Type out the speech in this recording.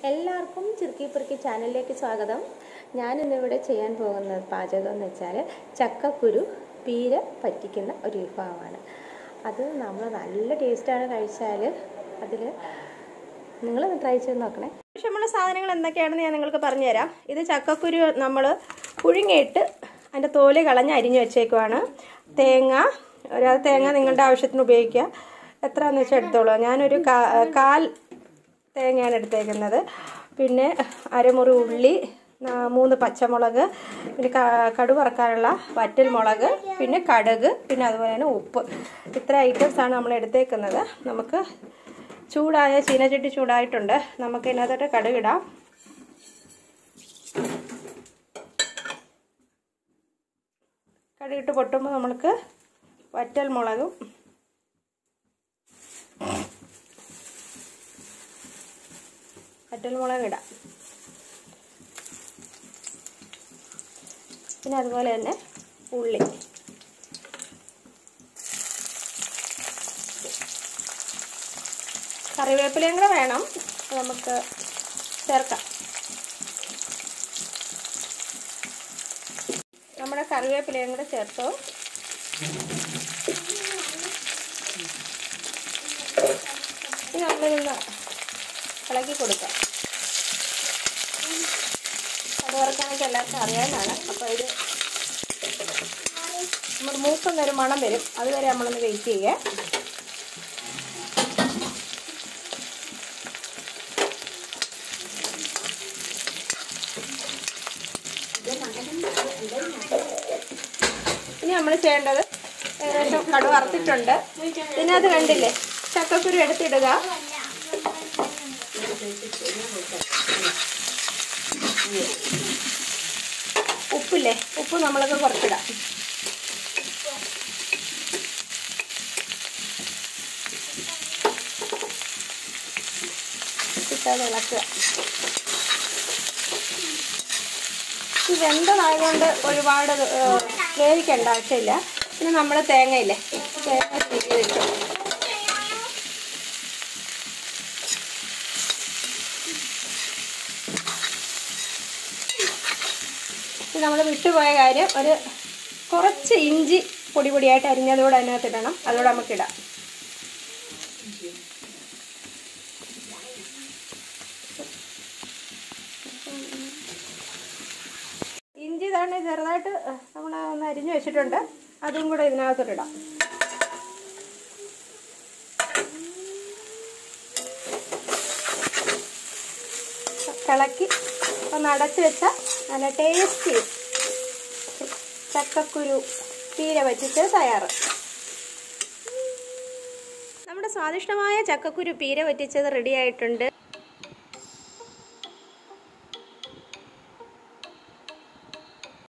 എല്ലാവർക്കും ചുരുക്കി പെറുക്കി ചാനലിലേക്ക് സ്വാഗതം ഞാൻ ഇന്നിവിടെ ചെയ്യാൻ പോകുന്ന പാചകം എന്ന് വെച്ചാൽ ചക്കക്കുരു പീര പറ്റിക്കുന്ന ഒരു വിഭവമാണ് അത് നമ്മൾ നല്ല ടേസ്റ്റാണ് കഴിച്ചാൽ അതിൽ നിങ്ങൾ ട്രൈ ചെയ്ത് നോക്കണേ ആവശ്യമുള്ള സാധനങ്ങൾ എന്തൊക്കെയാണെന്ന് ഞാൻ നിങ്ങൾക്ക് പറഞ്ഞുതരാം ഇത് ചക്കക്കുരു നമ്മൾ പുഴുങ്ങിയിട്ട് അതിൻ്റെ തോല് കളഞ്ഞ് അരിഞ്ഞു വെച്ചേക്കുവാണ് തേങ്ങ ഒരു തേങ്ങ നിങ്ങളുടെ ആവശ്യത്തിന് ഉപയോഗിക്കുക എത്രയാണെന്ന് വെച്ചാൽ എടുത്തോളൂ ഞാനൊരു കാ- കാൽ തേങ്ങയാണ് എടുത്തേക്കുന്നത് പിന്നെ അരമുറി ഉള്ളി ആ, മൂന്ന് പച്ചമുളക് പിന്നെ ക- കടുക് വറക്കാനുള്ള വറ്റൽ മുളക് പിന്നെ കടുക് പിന്നെ അതുപോലെ തന്നെ ഉപ്പ് ഇത്ര ഐറ്റംസാണ് നമ്മൾ എടുത്തേക്കുന്നത് നമുക്ക് ചൂടായ ചീനച്ചട്ടി ചൂടായിട്ടുണ്ട് നമുക്ക് ഇതിനകത്തോട്ട് കടുകിടാം കടുകിട്ട് പൊട്ടുമ്പോൾ നമ്മൾക്ക് വറ്റൽ മുളകും വറ്റൽ മുളക് ഇടാം പിന്നെ അതുപോലെ തന്നെ ഉള്ളി കറിവേപ്പിലയും കൂടെ വേണം നമുക്ക് ചേർക്കാം നമ്മുടെ കറിവേപ്പിലയും കൂടെ ചേർത്തു ഇനി നമ്മളിന്ന് ഇളക്കി കൊടുക്കാം അത് വറക്കാനൊക്കെ എല്ലാവർക്കും അറിയാവുന്നതാണ് അപ്പോൾ ഇത് നമ്മൾ മൂക്കുന്ന ഒരു മണം വരും അതുവരെ നമ്മളൊന്ന് വെയിറ്റ് ചെയ്യുക ഇനി നമ്മൾ ചെയ്യേണ്ടത് ഏകദേശം കടു വറുത്തിട്ടുണ്ട് ഇതിനകത്ത് കണ്ടില്ലേ ചക്കക്കുരു എടുത്തിടുക ഉപ്പില്ലേ ഉപ്പ് നമ്മളൊക്കെ കുറച്ചിടാം ഇട്ടത് ഇളക്കുക ഈ വെന്തതായതുകൊണ്ട് ഒരുപാട് ഏഹ്, വേവിക്കേണ്ട ആവശ്യമില്ല പിന്നെ നമ്മൾ തേങ്ങയില്ലേ തേങ്ങ തിരിച്ചിട്ടു ഇത് നമ്മൾ വിട്ടുപോയ കാര്യം ഒരു കുറച്ച് ഇഞ്ചി പൊടി പൊടിയായിട്ട് അരിഞ്ഞതുകൂടെ അതിനകത്ത് ഇടണം അതുകൂടെ നമുക്കിടാം ഇഞ്ചി തന്നെ ചെറുതായിട്ട് നമ്മൾ ഒന്ന് അരിഞ്ഞു വെച്ചിട്ടുണ്ട് അതും കൂടെ ഇതിനകത്തോട്ടിടാം കിളക്കി ഒന്ന് അടച്ചു വെച്ചാൽ നല്ല ടേസ്റ്റി ചക്കക്കുരു തീരെ വച്ചിട്ട് തയ്യാറ് നമ്മുടെ സ്വാദിഷ്ടമായ ചക്കക്കുരു പീര വറ്റിച്ചത് റെഡി ആയിട്ടുണ്ട്